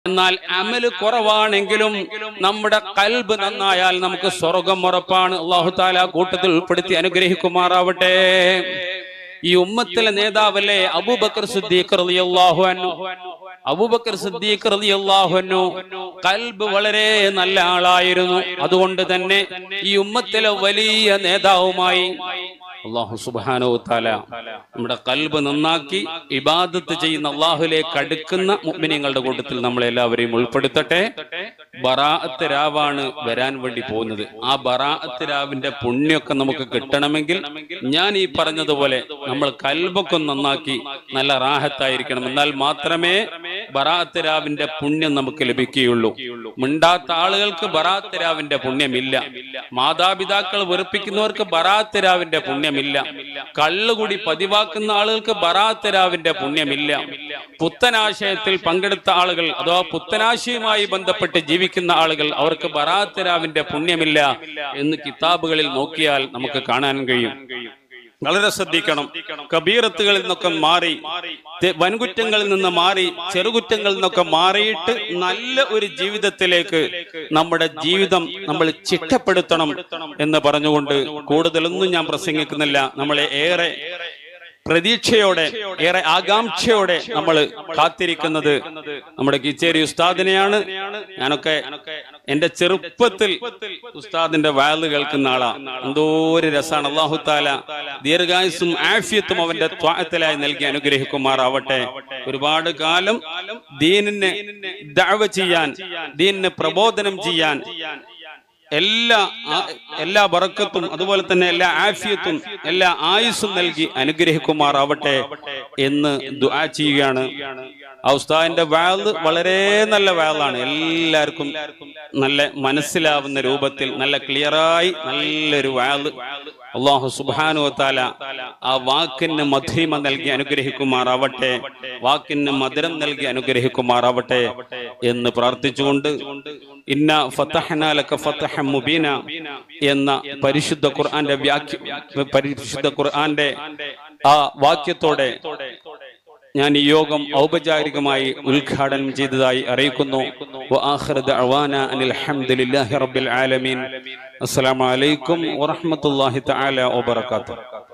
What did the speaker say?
എന്നാൽ അമല് കുറവാണെങ്കിലും നമ്മുടെ കൽബ് നന്നായാൽ നമുക്ക് സ്വർഗം ഉറപ്പാണ് അള്ളാഹു താല കൂട്ടത്തിൽ ഉൾപ്പെടുത്തി അനുഗ്രഹിക്കുമാറാവട്ടെ ഈ ഉമ്മത്തിലെ നേതാവല്ലേ അബൂബക്കർ സിദ്ദീഖ് റളിയല്ലാഹു അൻഹു അബൂബക്കർ സിദ്ദീഖ് റളിയല്ലാഹു അൻഹു കൽബ് വളരെ നല്ല ആളായിരുന്നു അതുകൊണ്ട് തന്നെ ഈ ഉമ്മത്തിലെ വലിയ നേതാവുമായി അള്ളാഹു സുബാനോ താല നമ്മുടെ കൽബ് നന്നാക്കി ഇബാദത്ത് ചെയ്യുന്ന അള്ളാഹുലേക്ക് അടുക്കുന്ന മുഅ്മിനീങ്ങളുടെ കൂട്ടത്തിൽ നമ്മളെല്ലാവരെയും ഉൾപ്പെടുത്തട്ടെ ബറാഅത്ത് രാവാണ് വരാൻ വേണ്ടി പോകുന്നത് ആ ബറാഅത്ത് രാവിന്റെ പുണ്യമൊക്കെ നമുക്ക് കിട്ടണമെങ്കിൽ ഞാൻ ഈ പറഞ്ഞതുപോലെ നമ്മൾ കൽബൊക്കെ നന്നാക്കി നല്ല റാഹത്തായിരിക്കണം എന്നാൽ മാത്രമേ ബറാഅത്ത് രാവിന്റെ പുണ്യം നമുക്ക് ലഭിക്കുകയുള്ളൂ മിണ്ടാത്ത ആളുകൾക്ക് ബറാഅത്ത് രാവിന്റെ പുണ്യമില്ല മാതാപിതാക്കൾ വെറുപ്പിക്കുന്നവർക്ക് ബറാഅത്ത് രാവിന്റെ പുണ്യമില്ല കള്ളുകുടി പതിവാക്കുന്ന ആളുകൾക്ക് ബറാഅത്ത് രാവിന്റെ പുണ്യമില്ല പുത്തനാശയത്തിൽ പങ്കെടുത്ത ആളുകൾ അഥവാ പുത്തനാശയുമായി ബന്ധപ്പെട്ട് ജീവിക്കുന്ന ആളുകൾ അവർക്ക് ബറാഅത്ത് രാവിന്റെ പുണ്യമില്ല എന്ന് കിതാബുകളിൽ നോക്കിയാൽ നമുക്ക് കാണാൻ കഴിയും വളരെ ശ്രദ്ധിക്കണം കബീറത്തുകളിൽ നിന്നൊക്കെ മാറി തെ- വൻകുറ്റങ്ങളിൽ നിന്ന് മാറി ചെറുകുറ്റങ്ങളിൽ നിന്നൊക്കെ മാറിയിട്ട് നല്ല ഒരു ജീവിതത്തിലേക്ക് നമ്മുടെ ജീവിതം നമ്മൾ ചിട്ടപ്പെടുത്തണം എന്ന് പറഞ്ഞുകൊണ്ട് കൂടുതലൊന്നും ഞാൻ പ്രസംഗിക്കുന്നില്ല നമ്മളെ ഏറെ പ്രതീക്ഷയോടെ ഏറെ ആകാംക്ഷയോടെ നമ്മൾ കാത്തിരിക്കുന്നത് നമ്മുടെ കിച്ചേരി ഉസ്താദിനെയാണ് ഞാനൊക്കെ എന്റെ ചെറുപ്പത്തിൽ ഉസ്താദിന്റെ വാല് കേൾക്കുന്ന ആളാ എന്തോ ഒരു രസാണ് അള്ളാഹു താല ദീർഘായുസും ആഫിയത്തും അവന്റെ ത്വാഴത്തിലായി നൽകി അനുഗ്രഹിക്കുമാറാവട്ടെ ഒരുപാട് കാലം ദീനിനെ ദഅവ ചെയ്യാൻ ദീനിനെ പ്രബോധനം ചെയ്യാൻ എല്ലാ ആ- എല്ലാ ബറക്കത്തും അതുപോലെ തന്നെ എല്ലാ ആഫിയത്തും എല്ലാ ആയുസ്സും നൽകി അനുഗ്രഹിക്കുമാറാവട്ടെ എന്ന് ദുആ ചെയ്യുകയാണ് ആ ഉസ്താദിന്റെ വാള് വളരെ നല്ല വാളാണ് എല്ലാവർക്കും നല്ല മനസ്സിലാവുന്ന രൂപത്തിൽ നല്ല ക്ലിയറായി നല്ലൊരു വാള് അള്ളാഹു സുബാനു താല ആ വാക്കിന് മധുരിമ നൽകി അനുഗ്രഹിക്കുമാറാവട്ടെ വാക്കിന് മധുരം നൽകി അനുഗ്രഹിക്കുമാറാവട്ടെ എന്ന് പ്രാർത്ഥിച്ചുകൊണ്ട് ഇന്ന ഫതഹ്നാലക ഫതഹം മുബീന എന്ന പരിശുദ്ധ ഖുർആന്റെ വ്യാഖ്യ പരിശുദ്ധ ഖുർആന്റെ ആ വാക്യത്തോടെ ഞാൻ ഈ യോഗം ഔപചാരികമായി ഉദ്ഘാടനം ചെയ്തതായി അറിയിക്കുന്നു വആഖിറു ദഅവാന അനിൽ ഹംദുലില്ലാഹി റബ്ബിൽ ആലമീൻ അസ്സലാമു അലൈക്കും വറഹ്മത്തുള്ളാഹി തആല വബറകാതുഹു